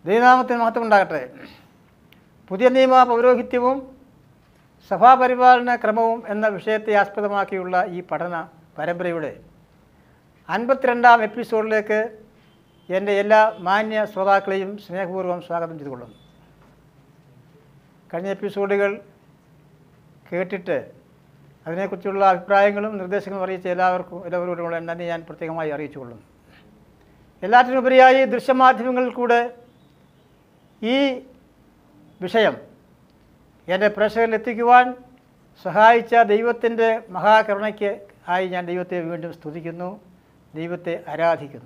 ദൈവനാമത്തിന് മഹത്വം ഉണ്ടാകട്ടെ പുതിയ നിയമ പൗരോഹിത്യവും സഭാപരിപാലന ക്രമവും എന്ന വിഷയത്തെ ആസ്പദമാക്കിയുള്ള ഈ പഠന പരമ്പരയുടെ അൻപത്തിരണ്ടാം എപ്പിസോഡിലേക്ക് എൻ്റെ എല്ലാ മാന്യ ശ്രോതാക്കളെയും സ്നേഹപൂർവ്വം സ്വാഗതം ചെയ്തുകൊള്ളുന്നു കഴിഞ്ഞ എപ്പിസോഡുകൾ കേട്ടിട്ട് അതിനെക്കുറിച്ചുള്ള അഭിപ്രായങ്ങളും നിർദ്ദേശങ്ങളും അറിയിച്ച എല്ലാവർക്കും എല്ലാവരോടുമുള്ള നന്ദി ഞാൻ പ്രത്യേകമായി അറിയിച്ചുകൊള്ളുന്നു എല്ലാറ്റിനുപരിയായി ദൃശ്യമാധ്യമങ്ങളിൽ കൂടെ ഈ വിഷയം എൻ്റെ പ്രേക്ഷകരിൽ എത്തിക്കുവാൻ സഹായിച്ച ദൈവത്തിൻ്റെ മഹാകരുണയ്ക്ക് ആയി ഞാൻ ദൈവത്തെ വീണ്ടും സ്തുതിക്കുന്നു ദൈവത്തെ ആരാധിക്കുന്നു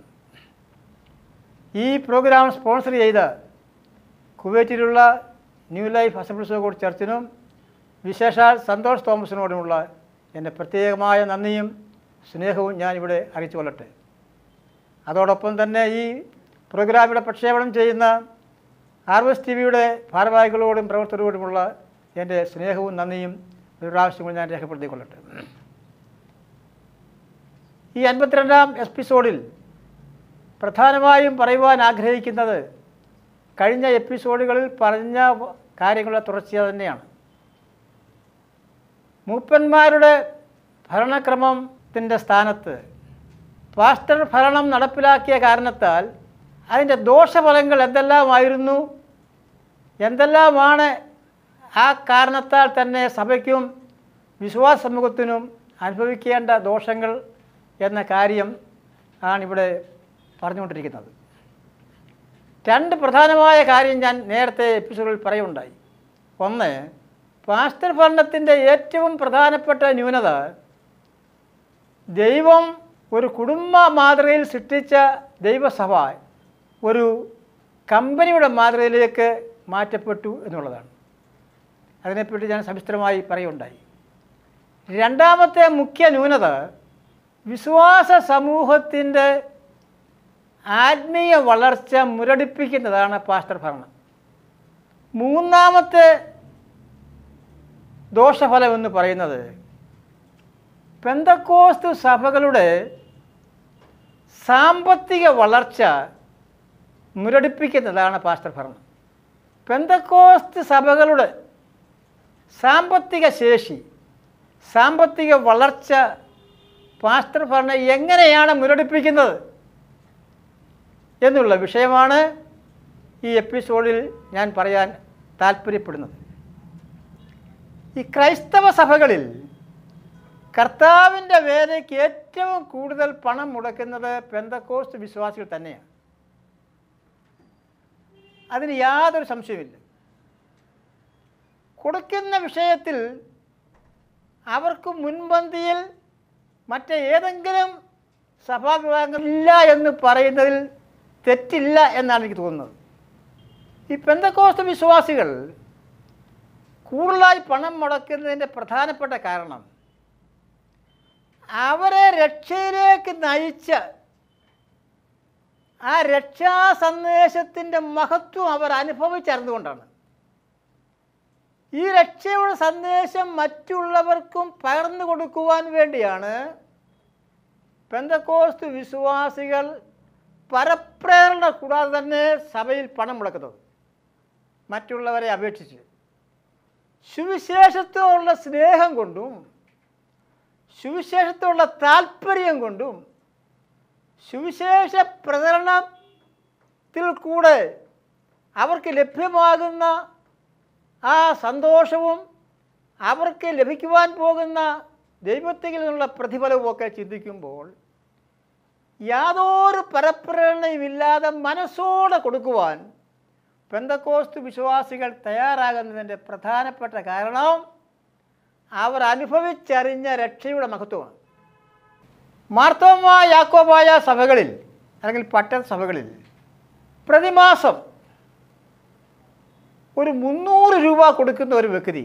ഈ പ്രോഗ്രാം സ്പോൺസർ ചെയ്ത കുവൈറ്റിലുള്ള new life assemblies of God ചർച്ചിനും വിശേഷാൽ സന്തോഷ് തോമസിനോടുമുള്ള എൻ്റെ പ്രത്യേകമായ നന്ദിയും സ്നേഹവും ഞാൻ ഇവിടെ അറിയിച്ചു കൊള്ളട്ടെ അതോടൊപ്പം തന്നെ ഈ പ്രോഗ്രാമിയുടെ പ്രക്ഷേപണം ചെയ്യുന്ന ആർ എസ് ടി വിയുടെ ഭാരവാഹികളോടും പ്രവർത്തകരോടുമുള്ള എൻ്റെ സ്നേഹവും നന്ദിയും ഒരു പ്രാവശ്യം കൂടി ഞാൻ രേഖപ്പെടുത്തിക്കൊള്ളട്ടെ ഈ അൻപത്തിരണ്ടാം എപ്പിസോഡിൽ പ്രധാനമായും പറയുവാൻ ആഗ്രഹിക്കുന്നത് കഴിഞ്ഞ എപ്പിസോഡുകളിൽ പറഞ്ഞ കാര്യങ്ങളുടെ തുടർച്ച തന്നെയാണ് മൂപ്പന്മാരുടെ ഭരണക്രമത്തിൻ്റെ സ്ഥാനത്ത് പാസ്റ്റർ ഭരണം നടപ്പിലാക്കിയ കാരണത്താൽ അതിൻ്റെ ദോഷഫലങ്ങൾ എന്തെല്ലാമായിരുന്നു എന്തെല്ലാമാണ് ആ കാരണത്താൽ തന്നെ സഭയ്ക്കും വിശ്വാസ സമൂഹത്തിനും അനുഭവിക്കേണ്ട ദോഷങ്ങൾ എന്ന കാര്യം ആണിവിടെ പറഞ്ഞുകൊണ്ടിരിക്കുന്നത് രണ്ട് പ്രധാനമായ കാര്യം ഞാൻ നേരത്തെ എപ്പിസോഡിൽ പറയുണ്ടായി ഒന്ന് പാസ്റ്റർ ഭരണത്തിൻ്റെ ഏറ്റവും പ്രധാനപ്പെട്ട ന്യൂനത ദൈവം ഒരു കുടുംബ മാതൃകയിൽ സൃഷ്ടിച്ച ദൈവസഭ ഒരു കമ്പനിയുടെ മാതൃകയിലേക്ക് മാറ്റപ്പെട്ടു എന്നുള്ളതാണ് അതിനെപ്പറ്റി ഞാൻ സവിസ്തരമായി പറയുണ്ടായി രണ്ടാമത്തെ മുഖ്യ ന്യൂനത വിശ്വാസ സമൂഹത്തിൻ്റെ ആത്മീയ വളർച്ച മുരടിപ്പിക്കുന്നതാണ് പാസ്റ്റർ ഭരണം മൂന്നാമത്തെ ദോഷഫലം എന്ന് പറയുന്നത് പെന്തക്കോസ്തു സഭകളുടെ സാമ്പത്തിക വളർച്ച മുരടിപ്പിക്കുന്നതാണ് പാസ്റ്റർ ഭരണം പെന്തക്കോസ്ത് സഭകളുടെ സാമ്പത്തിക ശേഷി സാമ്പത്തിക വളർച്ച പാസ്റ്റർ ഭരണം എങ്ങനെയാണ് മുരടിപ്പിക്കുന്നത് എന്നുള്ള വിഷയമാണ് ഈ എപ്പിസോഡിൽ ഞാൻ പറയാൻ താല്പര്യപ്പെടുന്നത് ഈ ക്രൈസ്തവ സഭകളിൽ കർത്താവിൻ്റെ വേലയ്ക്ക് ഏറ്റവും കൂടുതൽ പണം മുടക്കുന്നത് പെന്തക്കോസ്റ്റ് വിശ്വാസികൾ തന്നെയാണ് അതിന് യാതൊരു സംശയമില്ല കൊടുക്കുന്ന വിഷയത്തിൽ അവർക്ക് മുൻപന്തിയിൽ മറ്റേതെങ്കിലും സഭാവിഭാഗങ്ങളില്ല എന്ന് പറയുന്നതിൽ തെറ്റില്ല എന്നാണ് എനിക്ക് തോന്നുന്നത് ഈ പെന്തക്കോസ്ത് വിശ്വാസികൾ കൂടുതലായി പണം മുടക്കുന്നതിൻ്റെ പ്രധാനപ്പെട്ട കാരണം അവരെ രക്ഷയിലേക്ക് നയിച്ച ആ രക്ഷാ സന്ദേശത്തിൻ്റെ മഹത്വം അവർ അനുഭവിച്ചറിഞ്ഞുകൊണ്ടാണ് ഈ രക്ഷയുടെ സന്ദേശം മറ്റുള്ളവർക്കും പകർന്നു കൊടുക്കുവാൻ വേണ്ടിയാണ് പെന്തക്കോസ്ത് വിശ്വാസികൾ പരപ്രേരണ കൂടാതെ തന്നെ സഭയിൽ പണം മുടക്കുന്നത് മറ്റുള്ളവരെ അപേക്ഷിച്ച് സുവിശേഷത്തോടുള്ള സ്നേഹം കൊണ്ടും സുവിശേഷത്തോടുള്ള താല്പര്യം കൊണ്ടും സുവിശേഷ പ്രചരണത്തിൽ കൂടെ അവർക്ക് ലഭ്യമാകുന്ന ആ സന്തോഷവും അവർക്ക് ലഭിക്കുവാൻ പോകുന്ന ദൈവത്തിൽ നിന്നുള്ള പ്രതിഫലവും ഒക്കെ ചിന്തിക്കുമ്പോൾ യാതൊരു പരപ്രേരണയുമില്ലാതെ മനസ്സോടെ കൊടുക്കുവാൻ പെന്തക്കോസ്തു വിശ്വാസികൾ തയ്യാറാകുന്നതിൻ്റെ പ്രധാനപ്പെട്ട കാരണം അവർ അനുഭവിച്ചറിഞ്ഞ രക്ഷയുടെ മഹത്വമാണ് മാർത്തോമ യാക്കോബായ സഭകളിൽ അല്ലെങ്കിൽ പട്ടണ സഭകളിൽ പ്രതിമാസം ഒരു മുന്നൂറ് രൂപ കൊടുക്കുന്ന ഒരു വ്യക്തി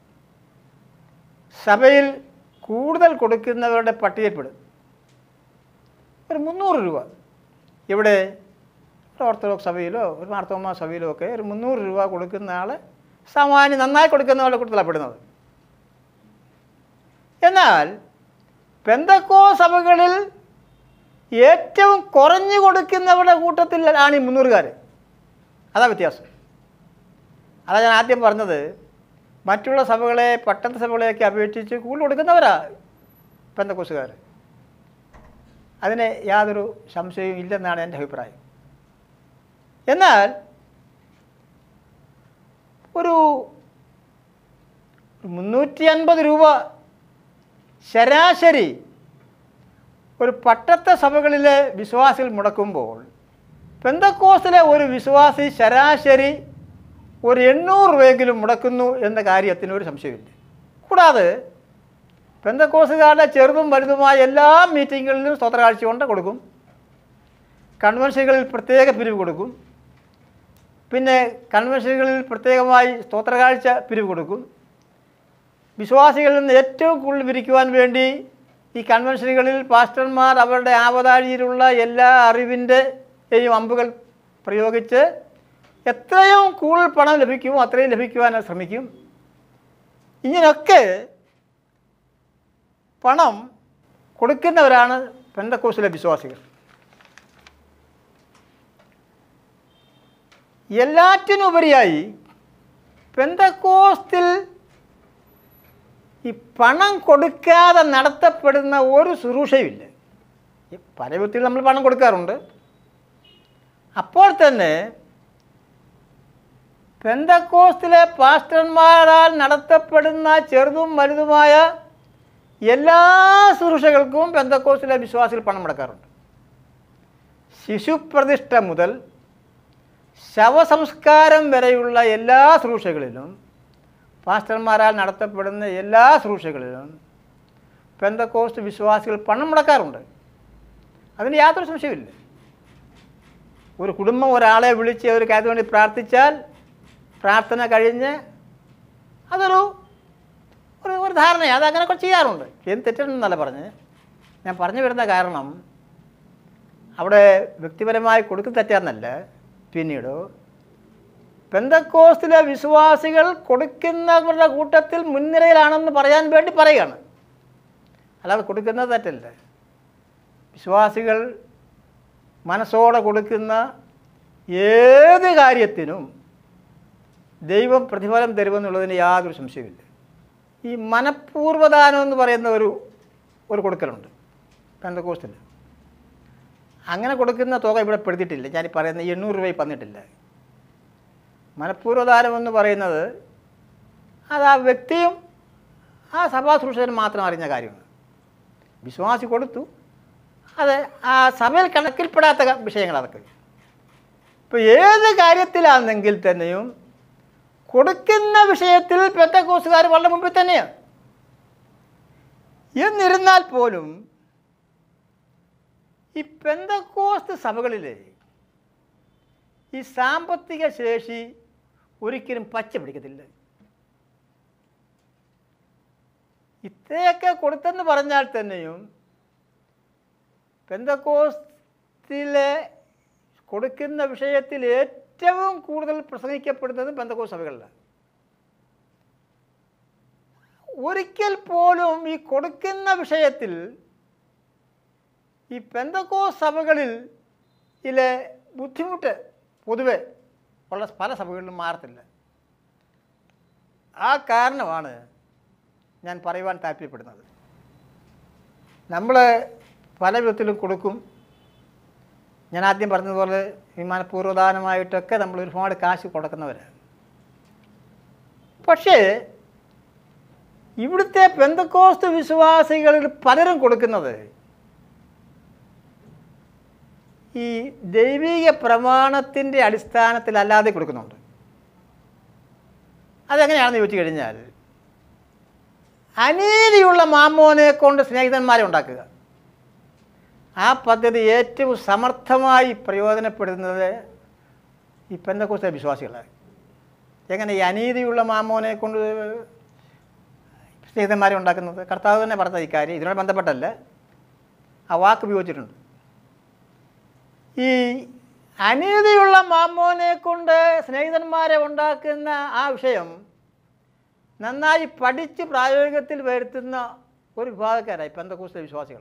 സഭയിൽ കൂടുതൽ കൊടുക്കുന്നവരുടെ പട്ടികയിൽപ്പെടും ഒരു മുന്നൂറ് രൂപ ഇവിടെ ഒരു ഓർത്തഡോക്സ് സഭയിലോ ഒരു മാർത്തോമ സഭയിലോ ഒക്കെ ഒരു മുന്നൂറ് രൂപ കൊടുക്കുന്ന ആൾ സാമാന്യം നന്നായി കൊടുക്കുന്ന ആളുടെ കൂട്ടത്തിലാണ് പെടുന്നത് എന്നാൽ പെന്തക്കോ സഭകളിൽ ഏറ്റവും കുറഞ്ഞു കൊടുക്കുന്നവരുടെ കൂട്ടത്തിലാണ് ഈ മുന്നൂറുകാർ അതാ വ്യത്യാസം അതാ ഞാൻ ആദ്യം പറഞ്ഞത് മറ്റുള്ള സഭകളെ പട്ടണ സഭകളെയൊക്കെ അപേക്ഷിച്ച് കൂടുതൽ കൊടുക്കുന്നവരാ പെന്തക്കോസുകാർ അതിന് യാതൊരു സംശയവും ഇല്ലെന്നാണ് എൻ്റെ അഭിപ്രായം എന്നാൽ ഒരു മുന്നൂറ്റി അൻപത് രൂപ ശരാശരി ഒരു പട്ടത്തെ സഭകളിലെ വിശ്വാസികൾ മുടക്കുമ്പോൾ പെന്തക്കോസിലെ ഒരു വിശ്വാസി ശരാശരി ഒരു എണ്ണൂറ് രൂപയെങ്കിലും മുടക്കുന്നു എന്ന കാര്യത്തിന് ഒരു സംശയമില്ല കൂടാതെ പെന്തക്കോസുകാരുടെ ചെറുതും വലുതുമായ എല്ലാ മീറ്റിങ്ങുകളിലും സ്തോത്ര കാഴ്ച കൊണ്ട് കൊടുക്കും കൺവെൻഷനുകളിൽ പ്രത്യേക പിരിവ് കൊടുക്കും പിന്നെ കൺവെൻഷനുകളിൽ പ്രത്യേകമായി സ്തോത്ര കാഴ്ച പിരിവ് കൊടുക്കും വിശ്വാസികളിൽ നിന്ന് ഏറ്റവും കൂടുതൽ പിരിക്കുവാൻ വേണ്ടി ഈ കൺവെൻഷനുകളിൽ പാസ്റ്റർമാർ അവരുടെ ആവതാഴിയിലുള്ള എല്ലാ അറിവിൻ്റെയും അമ്പുകൾ പ്രയോഗിച്ച് എത്രയും കൂടുതൽ പണം ലഭിക്കുമോ അത്രയും ലഭിക്കുവാൻ ശ്രമിക്കും ഇങ്ങനെയൊക്കെ പണം കൊടുക്കുന്നവരാണ് പെന്തക്കോസിലെ വിശ്വാസികൾ എല്ലാറ്റിനുപരിയായി പെന്തക്കോസ്തിൽ ഈ പണം കൊടുക്കാതെ നടത്തപ്പെടുന്ന ഒരു ശുശ്രൂഷയുമില്ല ഈ പല വിധത്തിൽ നമ്മൾ പണം കൊടുക്കാറുണ്ട് അപ്പോൾ തന്നെ പെന്തക്കോസ്തിലെ പാസ്റ്റർമാരാൽ നടത്തപ്പെടുന്ന ചെറുതും വലുതുമായ എല്ലാ ശുശ്രൂഷകൾക്കും പെന്തക്കോസ്തിലെ വിശ്വാസികൾ പണം മുടക്കാറുണ്ട് ശിശുപ്രതിഷ്ഠ മുതൽ ശവസംസ്കാരം വരെയുള്ള എല്ലാ ശുശ്രൂഷകളിലും പാസ്റ്റർമാരാൽ നടത്തപ്പെടുന്ന എല്ലാ ശുശ്രൂഷകളിലും പെന്തക്കോസ്റ്റ് വിശ്വാസികൾ പണം മുടക്കാറുണ്ട് അതിന് യാതൊരു സംശയമില്ല ഒരു കുടുംബം ഒരാളെ വിളിച്ച് ഒരു കാര്യത്തിന് വേണ്ടി പ്രാർത്ഥിച്ചാൽ പ്രാർത്ഥന കഴിഞ്ഞ് അതൊരു ഒരു ഒരു ധാരണയാണ് അത് അങ്ങനെയൊക്കെ ചെയ്യാറുണ്ട് എന്ത് തെറ്റുണ്ടെന്നല്ല പറഞ്ഞ് ഞാൻ പറഞ്ഞു വരുന്ന കാരണം അവിടെ വ്യക്തിപരമായി കൊടുക്കുന്ന തെറ്റാന്നല്ല പിന്നീട് പെന്തക്കോസ്തിലെ വിശ്വാസികൾ കൊടുക്കുന്നവരുടെ കൂട്ടത്തിൽ മുൻനിരയിലാണെന്ന് പറയാൻ വേണ്ടി പറയുകയാണ് അല്ലാതെ കൊടുക്കുന്നത് തെറ്റല്ല വിശ്വാസികൾ മനസ്സോടെ കൊടുക്കുന്ന ഏത് കാര്യത്തിനും ദൈവം പ്രതിഫലം തരുമെന്നുള്ളതിന് യാതൊരു സംശയമില്ല ഈ മനഃപൂർവ്വദാനം എന്ന് പറയുന്ന ഒരു ഒരു കൊടുക്കലുണ്ട് പെന്തക്കോസ്റ്റിൽ അങ്ങനെ കൊടുക്കുന്ന തുക ഇവിടെ പെടുത്തിയിട്ടില്ല ഞാൻ ഈ പറയുന്ന എണ്ണൂറ് രൂപയിൽ വന്നിട്ടില്ല മനഃപൂർവ്വദാനം എന്ന് പറയുന്നത് അത് ആ വ്യക്തിയും ആ സഭാശുശ്രൂഷകനും മാത്രം അറിഞ്ഞ കാര്യമാണ് വിശ്വാസി കൊടുത്തു അത് ആ സഭയിൽ കണക്കിൽപ്പെടാത്ത ക- വിഷയങ്ങൾ അതൊക്കെ ഇപ്പോൾ ഏത് കാര്യത്തിലാണെങ്കിൽ തന്നെയും കൊടുക്കുന്ന വിഷയത്തിൽ പെന്തക്കോസുകാർ വളരെ മുമ്പിൽ തന്നെയാണ് എന്നിരുന്നാൽ പോലും ഈ പെന്തക്കോസ്ത് സഭകളിലെ ഈ സാമ്പത്തിക ശേഷി ഒരിക്കലും പച്ച പിടിക്കത്തില്ല ഇത്രയൊക്കെ കൊടുത്തെന്ന് പറഞ്ഞാൽ തന്നെയും പെന്തക്കോസ്തിലെ കൊടുക്കുന്ന വിഷയത്തിൽ ഏറ്റവും കൂടുതൽ പ്രസംഗിക്കപ്പെടുന്നത് പെന്തക്കോസ് സഭകളിലാണ് ഒരിക്കൽ പോലും ഈ കൊടുക്കുന്ന വിഷയത്തിൽ ഈ പെന്തക്കോസ് സഭകളിൽ ഇതിലെ ബുദ്ധിമുട്ട് പൊതുവെ ഉള്ള പല സഭകളിലും മാറത്തില്ല ആ കാരണമാണ് ഞാൻ പറയുവാൻ താല്പര്യപ്പെടുന്നത് നമ്മൾ പല വിധത്തിലും കൊടുക്കും ഞാൻ ആദ്യം പറഞ്ഞതുപോലെ വിമാനപൂർവ്വദാനമായിട്ടൊക്കെ നമ്മൾ ഒരുപാട് കാശ് കൊടുക്കുന്നവരാണ് പക്ഷേ ഇവിടുത്തെ പെന്തക്കോസ്ത് വിശ്വാസികളിൽ പലരും കൊടുക്കുന്നത് ഈ ദൈവിക പ്രമാണത്തിൻ്റെ അടിസ്ഥാനത്തിലല്ലാതെ കൊടുക്കുന്നുണ്ട് അതെങ്ങനെയാണെന്ന് ചോദിച്ചു കഴിഞ്ഞാൽ അനീതിയുള്ള മാമോനെ കൊണ്ട് സ്നേഹിതന്മാരെ ഉണ്ടാക്കുക ആ പദ്ധതി ഏറ്റവും സമർത്ഥമായി പ്രയോജനപ്പെടുന്നത് ഈ പെന്തക്കോസ്ത വിശ്വാസികളാണ് എങ്ങനെ ഈ അനീതിയുള്ള മാമോനെ കൊണ്ട് സ്നേഹിതന്മാരെ ഉണ്ടാക്കുന്നത് കർത്താവ് തന്നെ പറഞ്ഞ ഈ കാര്യം ഇതിനോട് ബന്ധപ്പെട്ടല്ല ആ വാക്ക് ഉപയോഗിച്ചിട്ടുണ്ട് ഈ അനീതിയുള്ള മാമോനെ കൊണ്ട് സ്നേഹിതന്മാരെ ഉണ്ടാക്കുന്ന ആ വിഷയം നന്നായി പഠിച്ച് പ്രായോഗികത്തിൽ വരുത്തുന്ന ഒരു വിഭാഗക്കാരായി പെന്തക്കൂസ്ത വിശ്വാസികൾ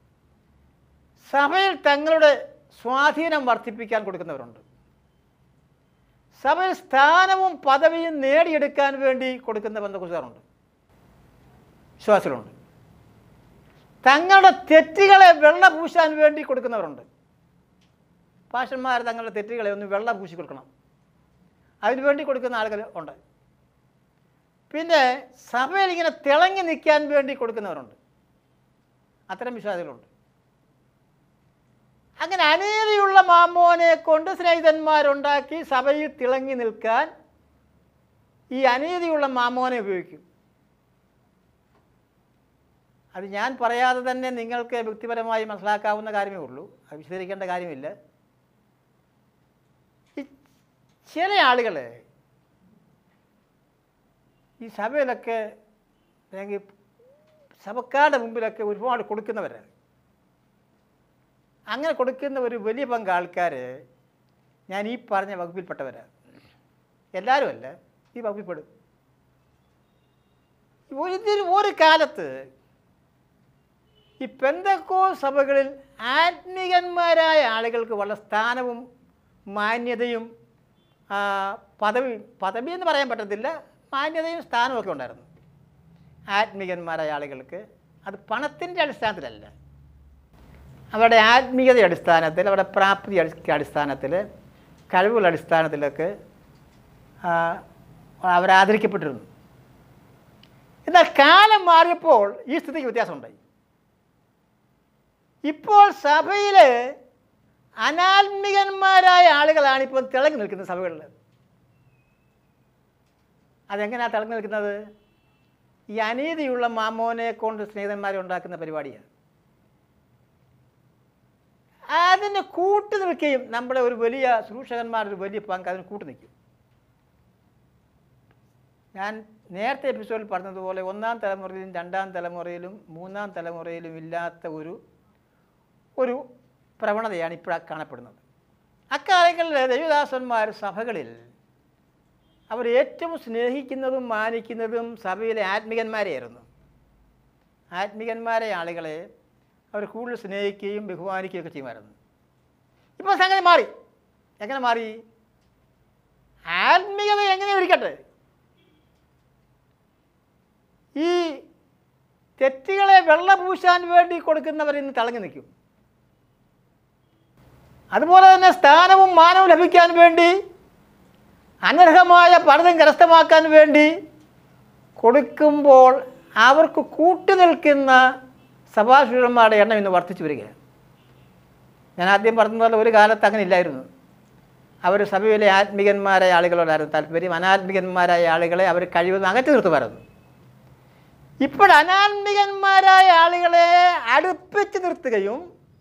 സഭയിൽ തങ്ങളുടെ സ്വാധീനം വർദ്ധിപ്പിക്കാൻ കൊടുക്കുന്നവരുണ്ട് സഭയിൽ സ്ഥാനവും പദവിയും നേടിയെടുക്കാൻ വേണ്ടി കൊടുക്കുന്ന ബന്ധക്കുസാറുണ്ട് വിശ്വാസികളുണ്ട് തങ്ങളുടെ തെറ്റുകളെ വെള്ള പൂശാൻ വേണ്ടി കൊടുക്കുന്നവരുണ്ട് പാഷന്മാർ തങ്ങളുടെ തെറ്റുകളെ ഒന്ന് വെള്ള പൂശി കൊടുക്കണം അതിനു വേണ്ടി കൊടുക്കുന്ന ആളുകൾ ഉണ്ട് പിന്നെ സഭയിൽ ഇങ്ങനെ തിളങ്ങി നിൽക്കാൻ വേണ്ടി കൊടുക്കുന്നവരുണ്ട് അത്തരം വിശ്വാസികളുണ്ട് അങ്ങനെ അനീതിയുള്ള മാമോനെ കൊണ്ട് സ്നേഹിതന്മാരുണ്ടാക്കി സഭയിൽ തിളങ്ങി നിൽക്കാൻ ഈ അനീതിയുള്ള മാമോനെ ഉപയോഗിക്കും അത് ഞാൻ പറയാതെ തന്നെ നിങ്ങൾക്ക് വ്യക്തിപരമായി മനസ്സിലാക്കാവുന്ന കാര്യമേ ഉള്ളൂ അത് വിശദീകരിക്കേണ്ട കാര്യമില്ല ഈ ചില ആളുകൾ ഈ സഭയിലൊക്കെ അല്ലെങ്കിൽ സഭക്കാരുടെ മുമ്പിലൊക്കെ ഒരുപാട് കൊടുക്കുന്നവരാണ് അങ്ങനെ കൊടുക്കുന്ന ഒരു വലിയ പങ്ക് ആൾക്കാർ ഞാൻ ഈ പറഞ്ഞ വകുപ്പിൽപ്പെട്ടവരാണ് എല്ലാവരും അല്ല ഈ വകുപ്പിൽപ്പെടും ഒരു ഇതിൽ ഒരു കാലത്ത് ഈ പെന്തക്കോ സഭകളിൽ ആത്മീകന്മാരായ ആളുകൾക്ക് വളരെ സ്ഥാനവും മാന്യതയും ആ, പദവി പദവി എന്ന് പറയാൻ പറ്റത്തില്ല മാന്യതയും സ്ഥാനവും ഒക്കെ ഉണ്ടായിരുന്നു ആത്മീകന്മാരായ ആളുകൾക്ക് അത് പണത്തിൻ്റെ അടിസ്ഥാനത്തിലല്ല അവരുടെ ആത്മീയതയുടെ അടിസ്ഥാനത്തിൽ അവരുടെ പ്രാപ്തി അടി- അടിസ്ഥാനത്തിൽ കഴിവുകളുടെ അടിസ്ഥാനത്തിലൊക്കെ ആ, അവർ ആദരിക്കപ്പെട്ടിരുന്നു എന്നാൽ കാലം മാറിയപ്പോൾ ഈ സ്ഥിതിക്ക് വ്യത്യാസമുണ്ടായി ഇപ്പോൾ സഭയിൽ അനാത്മികന്മാരായ ആളുകളാണ് ഇപ്പോൾ തിളങ്ങി നിൽക്കുന്നത് സഭകളിൽ അതെങ്ങനെയാണ് തിളങ്ങി നിൽക്കുന്നത് ഈ അനീതിയുള്ള മാമോനെ കൊണ്ട് സ്നേഹിതന്മാരെ ഉണ്ടാക്കുന്ന പരിപാടിയാണ് അതിന് കൂട്ടു നിൽക്കുകയും നമ്മുടെ ഒരു വലിയ ശുശ്രൂഷകന്മാരുടെ ഒരു വലിയ പങ്ക് അതിന് കൂട്ടു നിൽക്കും ഞാൻ നേരത്തെ എപ്പിസോഡിൽ പറഞ്ഞതുപോലെ ഒന്നാം തലമുറയിലും രണ്ടാം തലമുറയിലും മൂന്നാം തലമുറയിലും ഇല്ലാത്ത ഒരു ഒരു പ്രവണതയാണ് ഇപ്പോഴാണ് കാണപ്പെടുന്നത് അക്കാലങ്ങളിൽ ദൈവദാസന്മാർ സഭകളിൽ അവർ ഏറ്റവും സ്നേഹിക്കുന്നതും മാനിക്കുന്നതും സഭയിലെ ആത്മികന്മാരെയായിരുന്നു ആത്മികന്മാരെ ആളുകളെ അവർ കൂടുതൽ സ്നേഹിക്കുകയും ബഹുമാനിക്കുകയൊക്കെ ചെയ്യുമായിരുന്നു ഇപ്പോൾ സംഗതി മാറി എങ്ങനെ മാറി ആത്മീയത എങ്ങനെ ഇരിക്കട്ടെ ഈ തെറ്റുകളെ വെള്ളപൂശാൻ വേണ്ടി കൊടുക്കുന്നവർ ഇന്ന് തിളങ്ങി നിൽക്കും അതുപോലെ തന്നെ സ്ഥാനവും മാനവും ലഭിക്കാൻ വേണ്ടി അനർഹമായ പലതും കരസ്ഥമാക്കാൻ വേണ്ടി കൊടുക്കുമ്പോൾ അവർക്ക് കൂട്ടു നിൽക്കുന്ന സഭാശൂരന്മാരുടെ എണ്ണം ഇന്ന് വർദ്ധിച്ചു വരികയാണ് ഞാൻ ആദ്യം പറഞ്ഞതുപോലെ ഒരു കാലത്ത് അങ്ങനെ ഇല്ലായിരുന്നു അവർ സഭയിലെ ആത്മികന്മാരായ ആളുകളോടായിരുന്നു താല്പര്യം അനാത്മികന്മാരായ ആളുകളെ അവർ കഴിവതും അകറ്റി നിർത്തുമായിരുന്നു ഇപ്പോൾ അനാത്മികന്മാരായ ആളുകളെ അടുപ്പിച്ച് നിർത്തുകയും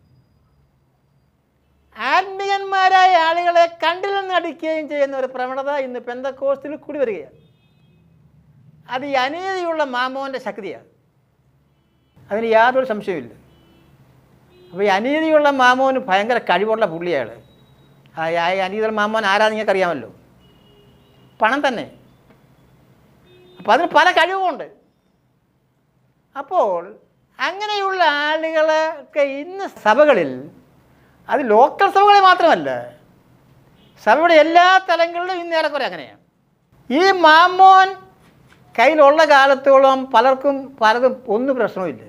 ആത്മികന്മാരായ ആളുകളെ കണ്ടിൽ നിന്ന് അടിക്കുകയും ചെയ്യുന്ന ഒരു പ്രവണത ഇന്ന് പെന്തക്കോസ്തിൽ കൂടി വരികയാണ് അത് ഈ അനീതിയുള്ള മാമോൻ്റെ ശക്തിയാണ് അതിന് യാതൊരു സംശയമില്ല അപ്പോൾ ഈ അനീതിയുള്ള മാമോന് ഭയങ്കര കഴിവുള്ള പുള്ളിയാണ് ആ ആ അനീതിയുള്ള മാമോൻ ആരാ നിങ്ങൾക്കറിയാമല്ലോ പണം തന്നെ അപ്പോൾ അതിന് പല കഴിവുമുണ്ട് അപ്പോൾ അങ്ങനെയുള്ള ആളുകളൊക്കെ ഇന്ന് സഭകളിൽ അത് ലോക്കൽ സഭകളിൽ മാത്രമല്ല സഭയുടെ എല്ലാ തലങ്ങളിലും ഇന്ന് ഏറെക്കുറെ അങ്ങനെയാണ് ഈ മാമോൻ കയ്യിലുള്ള കാലത്തോളം പലർക്കും പലതും ഒന്നും പ്രശ്നവുമില്ല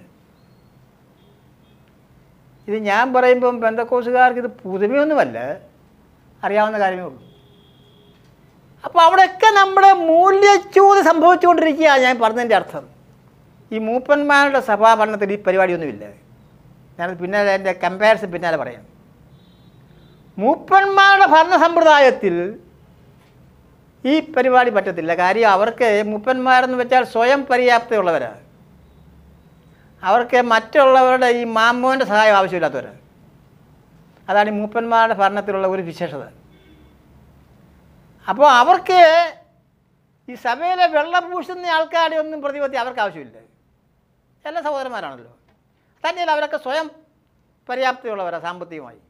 ഇത് ഞാൻ പറയുമ്പം ബന്ധക്കോസുകാർക്ക് ഇത് പുതുമയൊന്നുമല്ല അറിയാവുന്ന കാര്യമേ ഉള്ളൂ അപ്പോൾ അവിടെയൊക്കെ നമ്മുടെ മൂല്യച്യൂത് സംഭവിച്ചുകൊണ്ടിരിക്കുകയാണ് ഞാൻ പറഞ്ഞതിൻ്റെ അർത്ഥം ഈ മൂപ്പന്മാരുടെ സഭാഭരണത്തിൽ ഈ പരിപാടിയൊന്നുമില്ല ഞാനത് പിന്നാലെ എൻ്റെ കമ്പാരിസൺ പിന്നാലെ പറയാം മൂപ്പന്മാരുടെ ഭരണ സമ്പ്രദായത്തിൽ ഈ പരിപാടി പറ്റത്തില്ല കാര്യം അവർക്ക് മൂപ്പന്മാരെന്ന് വെച്ചാൽ സ്വയം പര്യാപ്തയുള്ളവരാണ് അവർക്ക് മറ്റുള്ളവരുടെ ഈ മാമോൻ്റെ സഹായം ആവശ്യമില്ലാത്തവരാണ് അതാണ് ഈ മൂപ്പന്മാരുടെ ഭരണത്തിലുള്ള ഒരു വിശേഷത അപ്പോൾ അവർക്ക് ഈ സഭയിലെ വെള്ളം പൂശുന്ന ആൾക്കാരുടെ ഒന്നും പ്രതിപത്തി അവർക്ക് ആവശ്യമില്ല എല്ലാ സഹോദരന്മാരാണല്ലോ തന്നെയല്ല അവരൊക്കെ സ്വയം പര്യാപ്തയുള്ളവരാണ് സാമ്പത്തികമായി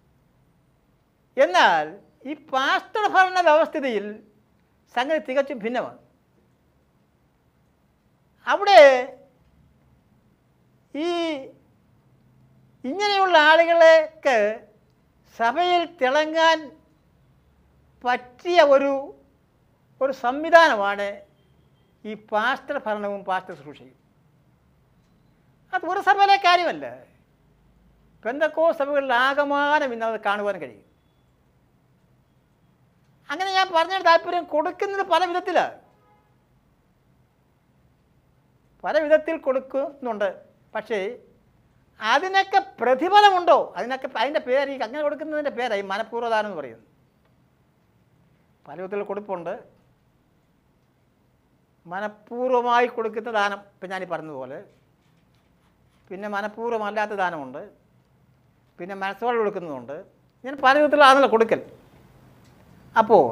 എന്നാൽ ഈ പാസ്തർ ഭരണ വ്യവസ്ഥിതിയിൽ സംഗതി തികച്ചും ഭിന്നമാണ് അവിടെ ഈ ഇങ്ങനെയുള്ള ആളുകളെക്ക് സഭയിൽ തിളങ്ങാൻ പറ്റിയ ഒരു ഒരു സംവിധാനമാണ് ഈ പാസ്റ്റർ ഭരണവും പാസ്റ്റർ ശുശ്രൂഷയും അത് ഒരു സഭയിലെ കാര്യമല്ല പെന്തക്കോ സഭകളിൽ ആകമാനം ഇന്ന് അത് കാണുവാൻ കഴിയും അങ്ങനെ ഞാൻ പറഞ്ഞ താല്പര്യം കൊടുക്കുന്നത് പല വിധത്തിലാണ് പല വിധത്തിൽ കൊടുക്കുന്നുണ്ട് പക്ഷേ അതിനൊക്കെ പ്രതിഫലമുണ്ടോ അതിനൊക്കെ അതിൻ്റെ പേര് ഈ അങ്ങനെ കൊടുക്കുന്നതിൻ്റെ പേരായി മനഃപൂർവ്വദാനം എന്ന് പറയുന്നത് പല വിധത്തിലുള്ള കൊടുപ്പുണ്ട് മനഃപൂർവ്വമായി കൊടുക്കുന്ന ദാനം ഇപ്പം ഞാൻ ഈ പറഞ്ഞതുപോലെ പിന്നെ മനഃപൂർവ്വമല്ലാത്ത ദാനമുണ്ട് പിന്നെ മനസ്സോടെ കൊടുക്കുന്നതുണ്ട് ഞാൻ പല വിധത്തിലാണല്ലോ കൊടുക്കൽ അപ്പോൾ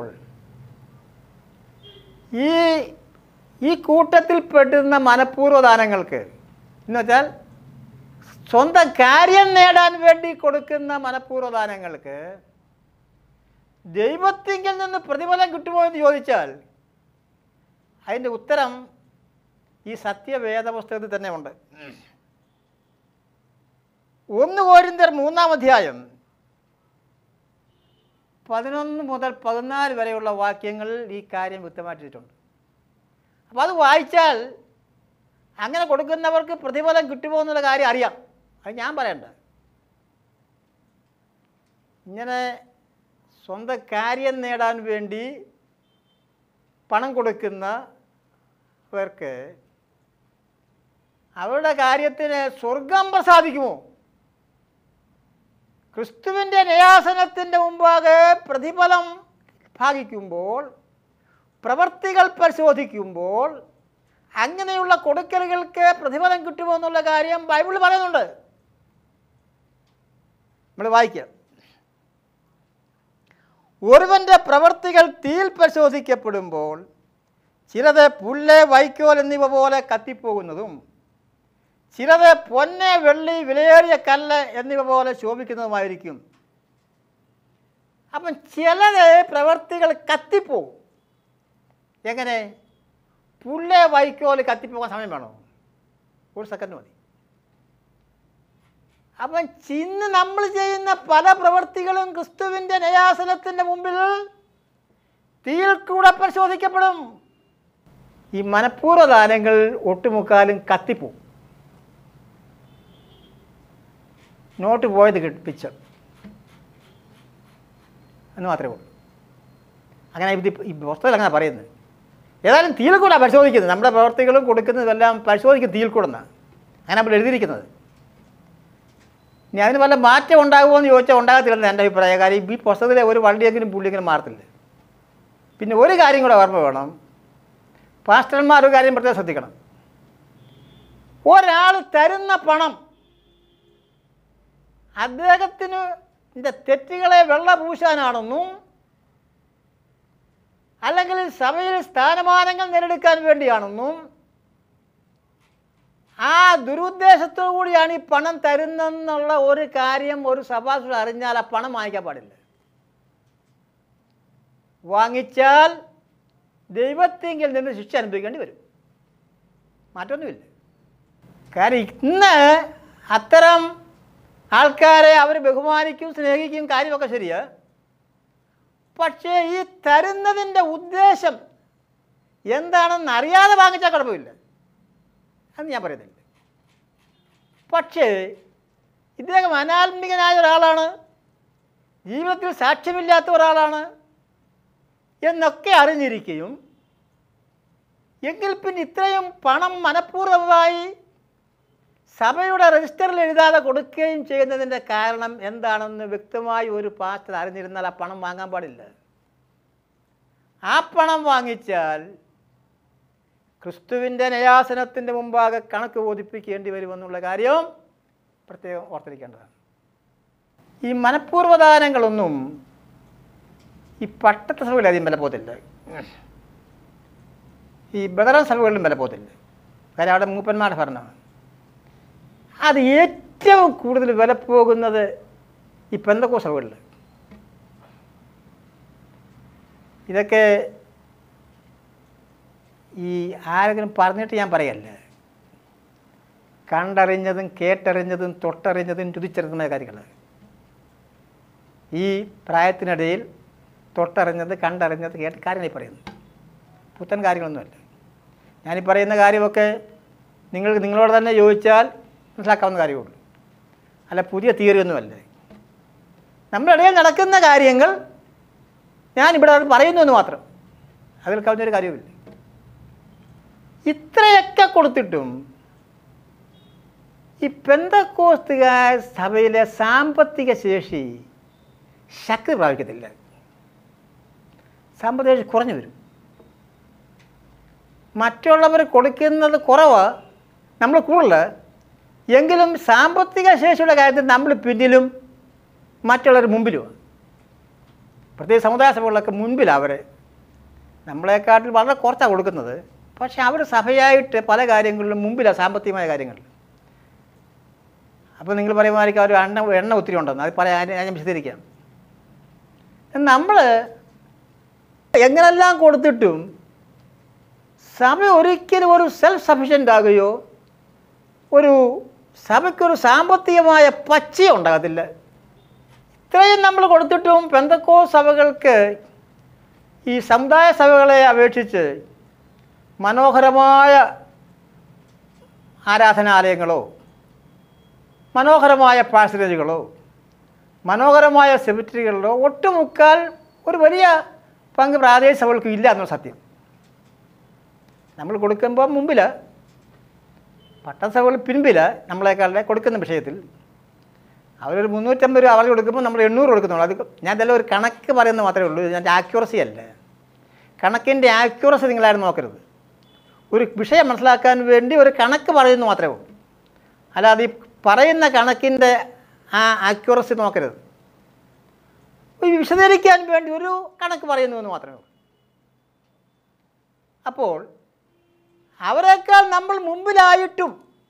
ഈ ഈ കൂട്ടത്തിൽ പെടുന്ന മനഃപൂർവ്വ ദാനങ്ങൾക്ക് എന്ന് വെച്ചാൽ സ്വന്തം കാര്യം നേടാൻ വേണ്ടി കൊടുക്കുന്ന മനഃപൂർവ്വ ദാനങ്ങൾക്ക് ദൈവത്തിങ്കിൽ നിന്ന് പ്രതിഫലം കിട്ടുമോ എന്ന് ചോദിച്ചാൽ അതിൻ്റെ ഉത്തരം ഈ സത്യവേദ പുസ്തകത്തിൽ തന്നെ ഉണ്ട് ഒന്ന് കോരിന്തർ മൂന്നാം അധ്യായം പതിനൊന്ന് മുതൽ പതിനാല് വരെയുള്ള വാക്യങ്ങളിൽ ഈ കാര്യം വ്യക്തമാക്കിയിട്ടുണ്ട് അപ്പോൾ അത് വായിച്ചാൽ അങ്ങനെ കൊടുക്കുന്നവർക്ക് പ്രതിഫലം കിട്ടുമോ എന്നുള്ള കാര്യം അറിയാം അത് ഞാൻ പറയണ്ട ഇങ്ങനെ സ്വന്തം കാര്യം നേടാൻ വേണ്ടി പണം കൊടുക്കുന്നവർക്ക് അവരുടെ കാര്യത്തിന് സ്വർഗം പ്രസാദിക്കുമോ ക്രിസ്തുവിൻ്റെ ന്യാസനത്തിൻ്റെ മുമ്പാകെ പ്രതിഫലം ഭാഗിക്കുമ്പോൾ പ്രവർത്തികൾ പരിശോധിക്കുമ്പോൾ അങ്ങനെയുള്ള കൊടുക്കലുകൾക്ക് പ്രതിഫലം കിട്ടുമോ എന്നുള്ള കാര്യം ബൈബിൾ പറയുന്നുണ്ട് നമ്മൾ വായിക്കാം ഒരുവൻ്റെ പ്രവർത്തികൾ തീയിൽ പരിശോധിക്കപ്പെടുമ്പോൾ ചിലത് പുല്ല് വൈക്കോൽ എന്നിവ പോലെ കത്തിപ്പോകുന്നതും ചിലത് പൊന്ന് വെള്ളി വിലയേറിയ കല്ല് എന്നിവ പോലെ ശോഭിക്കുന്നതുമായിരിക്കും അപ്പം ചിലത് പ്രവർത്തികൾ കത്തിപ്പോവും എങ്ങനെ പുല്ല് വൈക്കോൽ കത്തിപ്പോകാൻ സമയം വേണോ ഒരു സെക്കൻഡ് മതി അപ്പം ചിന്ന് നമ്മൾ ചെയ്യുന്ന പല പ്രവർത്തികളും ക്രിസ്തുവിൻ്റെ നയാസനത്തിൻ്റെ മുമ്പിൽ തീയിൽ കൂടെ പരിശോധിക്കപ്പെടും ഈ മനഃപൂർവ്വ ദാനങ്ങൾ ഒട്ടുമുക്കാലും കത്തിപ്പോവും നോട്ട് പോയത് കിട്ടിച്ച എന്ന് മാത്രമേ ഉള്ളൂ അങ്ങനെ ഇത് ഈ പുസ്തകത്തിൽ അങ്ങനെ പറയുന്നത് ഏതായാലും തീയിൽ കൂടെ പരിശോധിക്കുന്നത് നമ്മുടെ പ്രവർത്തികളും കൊടുക്കുന്നതെല്ലാം പരിശോധിക്കും തീയിൽ കൂടെ എന്നാണ് അങ്ങനെ അപ്പോൾ എഴുതിയിരിക്കുന്നത് ഇനി അതിന് വല്ല മാറ്റം ഉണ്ടാകുമോ എന്ന് ചോദിച്ചാൽ ഉണ്ടാകത്തില്ലെന്ന് എൻ്റെ അഭിപ്രായം കാര്യം ഈ പുസ്തകത്തിലെ ഒരു വണ്ടിയെങ്കിലും പുള്ളിയെങ്കിലും മാറത്തില്ല പിന്നെ ഒരു കാര്യം കൂടെ ഓർമ്മ വേണം പാസ്റ്റർമാർ ഒരു കാര്യം പ്രത്യേകം ശ്രദ്ധിക്കണം ഒരാൾ തരുന്ന പണം അദ്ദേഹത്തിന് ഇതിൻ്റെ തെറ്റുകളെ വെള്ളപൂശാനാണെന്നും അല്ലെങ്കിൽ സഭയിൽ സ്ഥാനമാനങ്ങൾ നേടിയെടുക്കാൻ വേണ്ടിയാണെന്നും ആ ദുരുദ്ദേശത്തോടു കൂടിയാണ് ഈ പണം തരുന്നെന്നുള്ള ഒരു കാര്യം ഒരു സഭാസുര അറിഞ്ഞാൽ ആ പണം വാങ്ങിക്കാൻ പാടില്ല വാങ്ങിച്ചാൽ ദൈവത്തെങ്കിൽ നിന്ന് ശിക്ഷ അനുഭവിക്കേണ്ടി വരും മാറ്റമൊന്നുമില്ല കാര്യം ഇന്ന് അത്തരം ആൾക്കാരെ അവർ ബഹുമാനിക്കും സ്നേഹിക്കും കാര്യമൊക്കെ ശരിയാ പക്ഷേ ഈ തരുന്നതിൻ്റെ ഉദ്ദേശം എന്താണെന്ന് അറിയാതെ വാങ്ങിച്ചാൽ കുഴപ്പമില്ല എന്ന് ഞാൻ പറയുന്നില്ല പക്ഷേ ഇദ്ദേഹം അനാത്മികനായ ഒരാളാണ് ജീവിതത്തിൽ സാക്ഷ്യമില്ലാത്ത ഒരാളാണ് എന്നൊക്കെ അറിഞ്ഞിരിക്കുകയും എങ്കിൽ പിന്നെ ഇത്രയും പണം മനഃപൂർവ്വമായി സഭയുടെ രജിസ്റ്ററിൽ എഴുതാതെ കൊടുക്കുകയും ചെയ്യുന്നതിൻ്റെ കാരണം എന്താണെന്ന് വ്യക്തമായി ഒരു പാസ്റ്റർ അറിഞ്ഞിരുന്നാൽ ആ പണം വാങ്ങാൻ പാടില്ല ആ പണം വാങ്ങിച്ചാൽ ക്രിസ്തുവിൻ്റെ നയാസനത്തിൻ്റെ മുമ്പാകെ കണക്ക് ബോധിപ്പിക്കേണ്ടി വരുമെന്നുള്ള കാര്യം പ്രത്യേകം ഓർത്തിരിക്കേണ്ടതാണ് ഈ മനഃപൂർവ്വദാനങ്ങളൊന്നും ഈ പട്ടത്ത സഭകളിൽ അധികം വില പോകത്തില്ല ഈ ബദറൻ സഭകളിലും വില പോകത്തില്ല കാര്യം അവിടെ മൂപ്പന്മാരുടെ ഭരണമാണ് അത് ഏറ്റവും കൂടുതൽ വില പോകുന്നത് ഈ പെന്തക്കോ സഭകളിൽ ഇതൊക്കെ ഈ ആരെങ്കിലും പറഞ്ഞിട്ട് ഞാൻ പറയല്ല കണ്ടറിഞ്ഞതും കേട്ടറിഞ്ഞതും തൊട്ടറിഞ്ഞതും രുതിച്ചറിഞ്ഞതുമായ കാര്യങ്ങൾ ഈ പ്രായത്തിനിടയിൽ തൊട്ടറിഞ്ഞത് കണ്ടറിഞ്ഞത് കേട്ട് കാര്യങ്ങൾ ഈ പറയുന്നു പുത്തൻ കാര്യങ്ങളൊന്നുമല്ല ഞാനീ പറയുന്ന കാര്യമൊക്കെ നിങ്ങൾക്ക് നിങ്ങളോട് തന്നെ ചോദിച്ചാൽ മനസ്സിലാക്കാവുന്ന കാര്യമുള്ളൂ അല്ല പുതിയ തിയറിയൊന്നുമല്ല നമ്മുടെ ഇടയിൽ നടക്കുന്ന കാര്യങ്ങൾ ഞാനിവിടെ അത് പറയുന്നു എന്ന് മാത്രം അതിൽ കവിഞ്ഞൊരു കാര്യമില്ല ഇത്രയൊക്കെ കൊടുത്തിട്ടും ഈ പെന്തക്കോസ്തുകാർ സഭയിലെ സാമ്പത്തിക ശേഷി ശക്തി പ്രാപിക്കത്തില്ല സാമ്പത്തിക ശേഷി കുറഞ്ഞു വരും മറ്റുള്ളവർ കൊടുക്കുന്നത് കുറവ് നമ്മൾ കൂടുതൽ എങ്കിലും സാമ്പത്തിക ശേഷിയുടെ കാര്യത്തിൽ നമ്മൾ പിന്നിലും മറ്റുള്ളവർ മുമ്പിലുമാണ് പ്രത്യേകിച്ച് സമുദായ സഭകളിലൊക്കെ മുൻപിലാണ് അവർ നമ്മളെക്കാട്ടിൽ വളരെ കുറച്ചാണ് കൊടുക്കുന്നത് പക്ഷെ അവർ സഭയായിട്ട് പല കാര്യങ്ങളിലും മുമ്പിലാണ് സാമ്പത്തികമായ കാര്യങ്ങളിൽ അപ്പോൾ നിങ്ങൾ പറയുമായിരിക്കും അവർ എണ്ണ എണ്ണ ഒത്തിരി ഉണ്ടെന്ന് അത് പറയാൻ ഞാൻ വിശദീകരിക്കാം നമ്മൾ എങ്ങനെല്ലാം കൊടുത്തിട്ടും സഭ ഒരിക്കലും ഒരു സെൽഫ് സഫിഷ്യൻ്റ് ആകുകയോ ഒരു സഭയ്ക്കൊരു സാമ്പത്തികമായ പച്ചയും ഉണ്ടാകത്തില്ല ഇത്രയും നമ്മൾ കൊടുത്തിട്ടും പെന്തക്കോ സഭകൾക്ക് ഈ സമുദായ സഭകളെ അപേക്ഷിച്ച് മനോഹരമായ ആരാധനാലയങ്ങളോ മനോഹരമായ പാസേജുകളോ മനോഹരമായ സെമിറ്ററികളിലോ ഒട്ടുമുക്കാൽ ഒരു വലിയ പങ്ക് പ്രാദേശിക സഭകൾക്ക് ഇല്ല എന്നുള്ള സത്യം നമ്മൾ കൊടുക്കുമ്പോൾ മുമ്പിൽ പട്ടസഭകൾ പിൻപിൽ നമ്മളെക്കാളുടെ കൊടുക്കുന്ന വിഷയത്തിൽ അവരൊരു മുന്നൂറ്റമ്പത് രൂപ അവർ കൊടുക്കുമ്പോൾ നമ്മൾ എണ്ണൂറ് കൊടുക്കുന്നുള്ളൂ അത് ഞാൻ ഇതെല്ലാം ഒരു കണക്ക് പറയുന്നത് മാത്രമേ ഉള്ളൂ ഇതിൻ്റെ ആക്യുറസി അല്ല കണക്കിൻ്റെ ആക്യുറസി നിങ്ങളാരും നോക്കരുത് ഒരു വിഷയം മനസ്സിലാക്കാൻ വേണ്ടി ഒരു കണക്ക് പറയുന്നു മാത്രമേ ഉള്ളൂ അല്ലാതെ ഈ പറയുന്ന കണക്കിൻ്റെ ആ ആക്യുറസി നോക്കരുത് ഒരു വിശദീകരിക്കാൻ വേണ്ടി ഒരു കണക്ക് പറയുന്നു എന്ന് മാത്രമേ ഉള്ളൂ അപ്പോൾ അവരെക്കാൾ നമ്മൾ മുമ്പിലായിട്ടും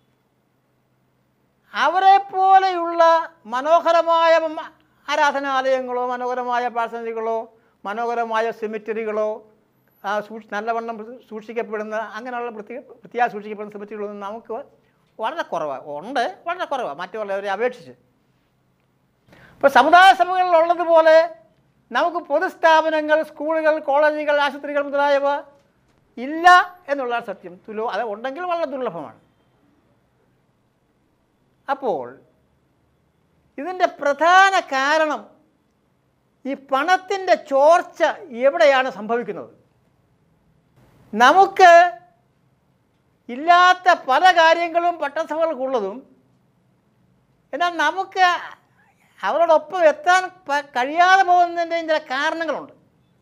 അവരെ പോലെയുള്ള മനോഹരമായ മ- ആരാധനാലയങ്ങളോ മനോഹരമായ പാസഞ്ചറുകളോ മനോഹരമായ സെമിറ്ററികളോ ആ, സൂക്ഷി നല്ലവണ്ണം സൂക്ഷിക്കപ്പെടുന്ന അങ്ങനെയുള്ള വൃത്തി വൃത്തിയായി സൂക്ഷിക്കപ്പെടുന്ന സെമിറ്ററികളൊന്നും നമുക്ക് വളരെ കുറവാണ് ഉണ്ട് വളരെ കുറവാണ് മറ്റുള്ളവരെ അപേക്ഷിച്ച് ഇപ്പോൾ സമുദായ സഭകളിലുള്ളതുപോലെ നമുക്ക് പൊതുസ്ഥാപനങ്ങൾ സ്കൂളുകൾ കോളേജുകൾ ആശുപത്രികൾ മുതലായവ ഇല്ല എന്നുള്ള സത്യം തുലോ അത് ഉണ്ടെങ്കിൽ വളരെ ദുർലഭമാണ് അപ്പോൾ ഇതിൻ്റെ പ്രധാന കാരണം ഈ പണത്തിൻ്റെ ചോർച്ച എവിടെയാണ് സംഭവിക്കുന്നത് നമുക്ക് ഇല്ലാത്ത പല കാര്യങ്ങളും പട്ടസഭകൾക്കുള്ളതും എന്നാൽ നമുക്ക് അവരോടൊപ്പം എത്താൻ പ- കഴിയാതെ പോകുന്നതിൻ്റെയും ചില കാരണങ്ങളുണ്ട്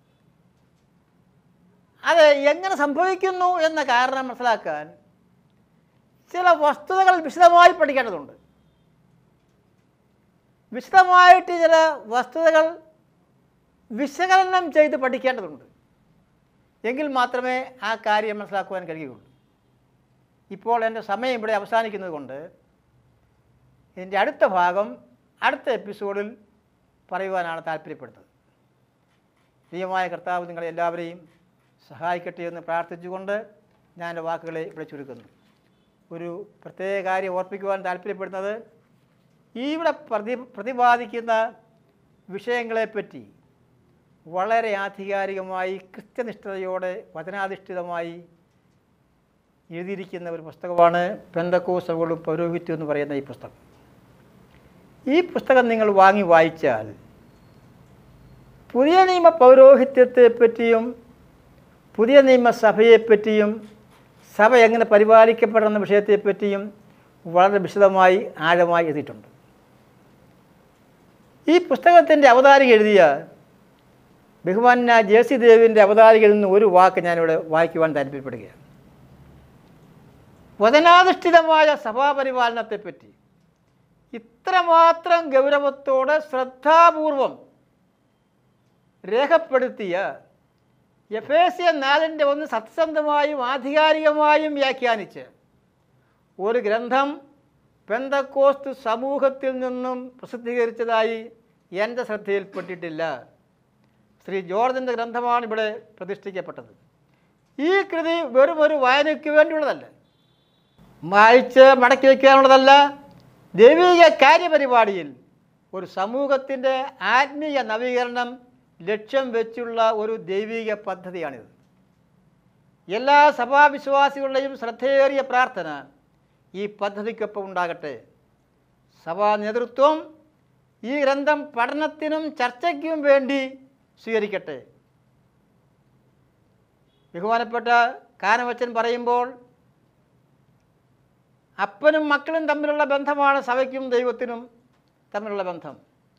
അത് എങ്ങനെ സംഭവിക്കുന്നു എന്ന കാരണം മനസ്സിലാക്കാൻ ചില വസ്തുതകൾ വിശദമായി പഠിക്കേണ്ടതുണ്ട് വിശദമായിട്ട് ചില വസ്തുതകൾ വിശകലനം ചെയ്ത് പഠിക്കേണ്ടതുണ്ട് എങ്കിൽ മാത്രമേ ആ കാര്യം മനസ്സിലാക്കുവാൻ കഴിയുകയുള്ളൂ ഇപ്പോൾ എൻ്റെ സമയം ഇവിടെ അവസാനിക്കുന്നത് കൊണ്ട് ഇതിൻ്റെ അടുത്ത ഭാഗം അടുത്ത എപ്പിസോഡിൽ പറയുവാനാണ് താല്പര്യപ്പെടുന്നത് പ്രിയമായ കർത്താവ് നിങ്ങളെ എല്ലാവരെയും സഹായിക്കട്ടെ എന്ന് പ്രാർത്ഥിച്ചുകൊണ്ട് ഞാൻ എൻ്റെ വാക്കുകളെ ഇവിടെ ചുരുക്കുന്നു ഒരു പ്രത്യേക കാര്യം ഓർപ്പിക്കുവാൻ താല്പര്യപ്പെടുന്നത് ഈ ഇവിടെ പ്രതി പ്രതിപാദിക്കുന്ന വിഷയങ്ങളെപ്പറ്റി വളരെ ആധികാരികമായി കൃത്യനിഷ്ഠതയോടെ വചനാധിഷ്ഠിതമായി എഴുതിയിരിക്കുന്ന ഒരു പുസ്തകമാണ് പെന്തക്കോസകളും പൗരോഹിത്യം എന്ന് പറയുന്ന ഈ പുസ്തകം ഈ പുസ്തകം നിങ്ങൾ വാങ്ങി വായിച്ചാൽ പുതിയ നിയമ പൗരോഹിത്യത്തെപ്പറ്റിയും പുതിയ നിയമസഭയെപ്പറ്റിയും സഭ എങ്ങനെ പരിപാലിക്കപ്പെടുന്ന വിഷയത്തെപ്പറ്റിയും വളരെ വിശദമായി ആഴമായി എഴുതിയിട്ടുണ്ട് ഈ പുസ്തകത്തിൻ്റെ അവതാരിക എഴുതിയ ബഹുമാന ജെ സി ദേവിൻ്റെ അവതാരികയിൽ നിന്ന് ഒരു വാക്ക് ഞാനിവിടെ വായിക്കുവാൻ താല്പര്യപ്പെടുകയാണ് വചനാധിഷ്ഠിതമായ സഭാപരിപാലനത്തെപ്പറ്റി ഇത്രമാത്രം ഗൗരവത്തോടെ ശ്രദ്ധാപൂർവം രേഖപ്പെടുത്തിയ എഫേസ്യ നാലിൻ്റെ ഒന്ന് സത്യസന്ധമായും ആധികാരികമായും വ്യാഖ്യാനിച്ച് ഒരു ഗ്രന്ഥം പെന്തക്കോസ്ത് സമൂഹത്തിൽ നിന്നും പ്രസിദ്ധീകരിച്ചതായി എൻ്റെ ശ്രദ്ധയിൽപ്പെട്ടിട്ടില്ല ശ്രീ ജോർജിൻ്റെ ഗ്രന്ഥമാണ് ഇവിടെ പ്രതിഷ്ഠിക്കപ്പെട്ടത് ഈ കൃതി വെറും ഒരു വായനയ്ക്ക് വേണ്ടിയുള്ളതല്ല വായിച്ച് മടക്കി വയ്ക്കാനുള്ളതല്ല ദൈവിക കാര്യപരിപാടിയിൽ ഒരു സമൂഹത്തിൻ്റെ ആത്മീയ നവീകരണം ലക്ഷ്യം വെച്ചുള്ള ഒരു ദൈവിക പദ്ധതിയാണിത് എല്ലാ സഭാവിശ്വാസികളുടെയും ശ്രദ്ധേറിയ പ്രാർത്ഥന ഈ പദ്ധതിക്കൊപ്പം ഉണ്ടാകട്ടെ സഭാ നേതൃത്വം ഈ ഗ്രന്ഥം പഠനത്തിനും ചർച്ചയ്ക്കും വേണ്ടി സ്വീകരിക്കട്ടെ ബഹുമാനപ്പെട്ട കാനവച്ചൻ പറയുമ്പോൾ അപ്പനും മക്കളും തമ്മിലുള്ള ബന്ധമാണ് സഭയ്ക്കും ദൈവത്തിനും തമ്മിലുള്ള ബന്ധം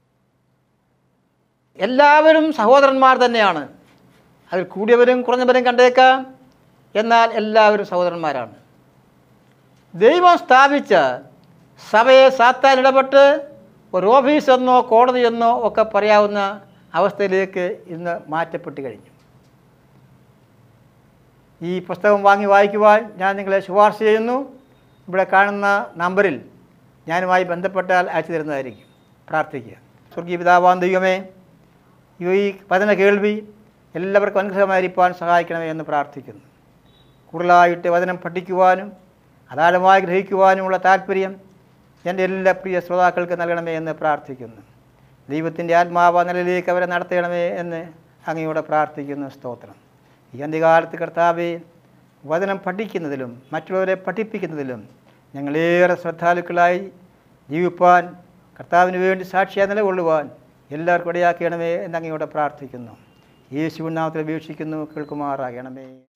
എല്ലാവരും സഹോദരന്മാർ തന്നെയാണ് അതിൽ കൂടിയവരും കുറഞ്ഞവരും കണ്ടേക്കാം എന്നാൽ എല്ലാവരും സഹോദരന്മാരാണ് ദൈവം സ്ഥാപിച്ച സഭയെ സാത്താൻ ഇടപെട്ട് ഒരു ഓഫീസെന്നോ കോടതിയെന്നോ ഒക്കെ പറയാവുന്ന അവസ്ഥയിലേക്ക് ഇന്ന് മാറ്റപ്പെട്ട് കഴിഞ്ഞു ഈ പുസ്തകം വാങ്ങി വായിക്കുവാൻ ഞാൻ നിങ്ങളെ ശുപാർശ ചെയ്യുന്നു ഇവിടെ കാണുന്ന നമ്പറിൽ ഞാനുമായി ബന്ധപ്പെട്ടാൽ അയച്ചു തരുന്നതായിരിക്കും പ്രാർത്ഥിക്കുക സ്വർഗീയ പിതാവാൻ ദൈവമേ ഈ വചന കേൾവി എല്ലാവർക്കും അനുഗ്രഹമായിരിക്കാൻ സഹായിക്കണമേ എന്ന് പ്രാർത്ഥിക്കുന്നു കൂടുതലായിട്ട് വചനം പഠിക്കുവാനും അതാഴമായി ഗ്രഹിക്കുവാനുമുള്ള താല്പര്യം എൻ്റെ എല്ലാ പ്രിയ ശ്രോതാക്കൾക്ക് നൽകണമേ എന്ന് പ്രാർത്ഥിക്കുന്നു ദൈവത്തിൻ്റെ ആത്മാവ നിലയിലേക്ക് അവരെ നടത്തണമേ എന്ന് അങ്ങയോടെ പ്രാർത്ഥിക്കുന്നു സ്തോത്രം ഈ അന്ത്യകാലത്ത് കർത്താവെ വചനം പഠിക്കുന്നതിലും മറ്റുള്ളവരെ പഠിപ്പിക്കുന്നതിലും ഞങ്ങളേറെ ശ്രദ്ധാലുക്കളായി ജീവിപ്പാൻ കർത്താവിന് വേണ്ടി സാക്ഷിയായി നിലകൊള്ളുവാൻ എല്ലാവർക്കും ഇടയാക്കണമേ എന്ന് അങ്ങയോടെ പ്രാർത്ഥിക്കുന്നു യേശുവിൻ നാമത്തിൽ വീക്ഷിക്കുന്നു കേൾക്കുമാറാകണമേ